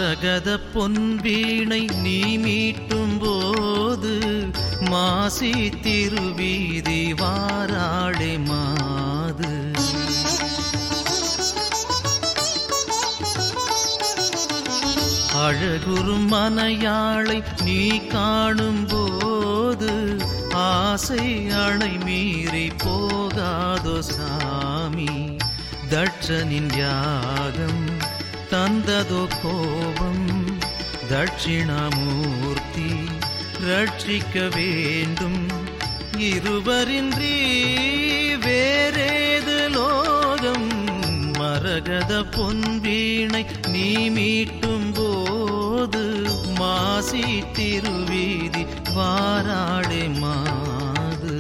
மரகத பொன்வீணை நீ மீட்டும் போது மாசி திருவீதி வாராளே மாது அழகுறும் மனையாளை நீ காணும் போது ஆசை அணை மீறி போகாதோ சாமி தட்சனின் யாகம் தந்ததோ கோபம் தட்சிணாமூர்த்தி ரட்சிக்க வேண்டும் இருவரின்றி வேறேது லோகம் மரகத பொன்வீணை நீ மீட்டும் போது மாசி திருவீதி வாராடே மாது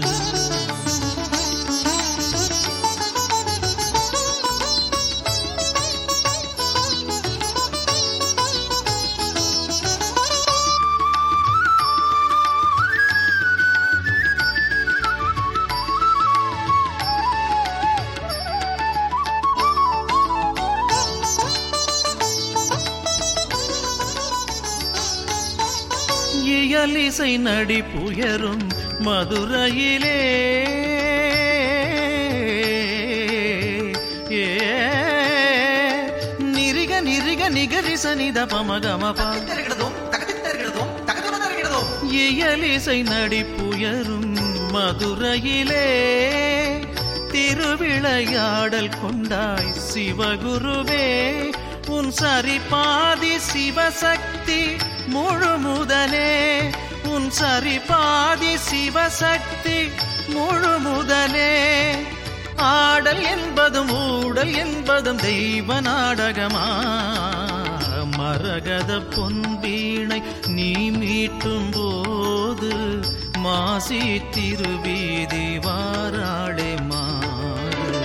இயலிசை நடிப்புயரும் மதுரையிலே ஏ நிரிக நிரிக நிகரிச நித பமகமபா தருகிறதும் தகதி தருகிறதும் தகதுன தருகிறதும் இயலிசை நடிப்புயரும் மதுரையிலே திருவிளையாடல் கொண்டாய் சிவகுருவே உன் சரிபாதி சிவசக்தி முழுமுதலே உன் சரிபாதி சிவசக்தி முழுமுதலே ஆடல் என்பதும் ஊடல் என்பதும் தெய்வ நாடகமா மரகத பொன்வீணை நீ மீட்டும் போது மாசி திருவீதி வாராளே மாறு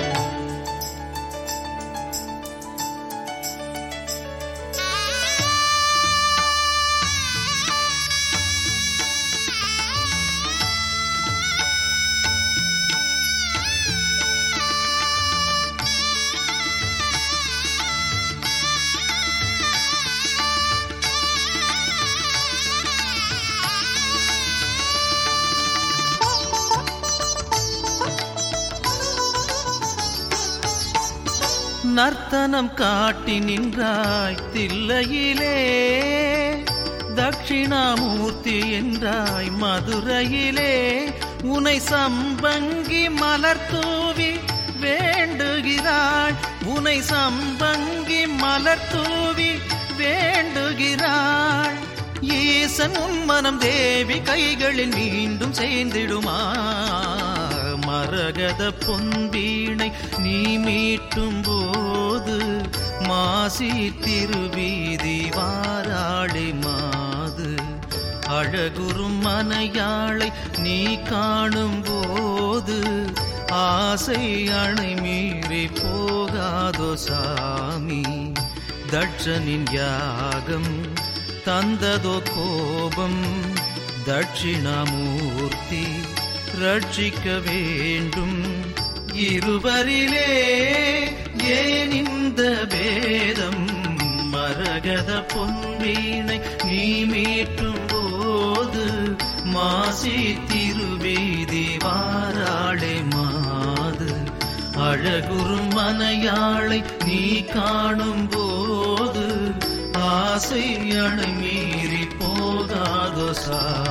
நர்த்தனம் காட்டி நின்றாய் தில்லையிலே தட்சிணாமூர்த்தி என்றாய் மதுரையிலே உனை சம்பங்கி மலர் தூவி வேண்டுகிறாள் உனை சம்பங்கி மலர் தூவி வேண்டுகிறாள் ஈசன் உன் மனம் தேவி கைகளில் மீண்டும் சேர்ந்திடுமா மரகத பொன்வீணை நீ மீட்டும் போது மாசி திருவீதி வாராளி மாது அழகுறும் மனையாளை நீ காணும் போது ஆசை அணை மீறி போகாதோ சாமி தட்சனின் யாகம் தந்ததோ கோபம் தட்சிணாமூர்த்தி ரட்சிக்க வேண்டும் இருவரிலே ஏன் இந்த பேதம் மரகத பொன்வீணை நீ மீட்டும் போது மாசி திருவீதி வாராளே மாது அழகுறும் மனையாளை நீ காணும் போது ஆசை அணை மீறி போகாதோ சா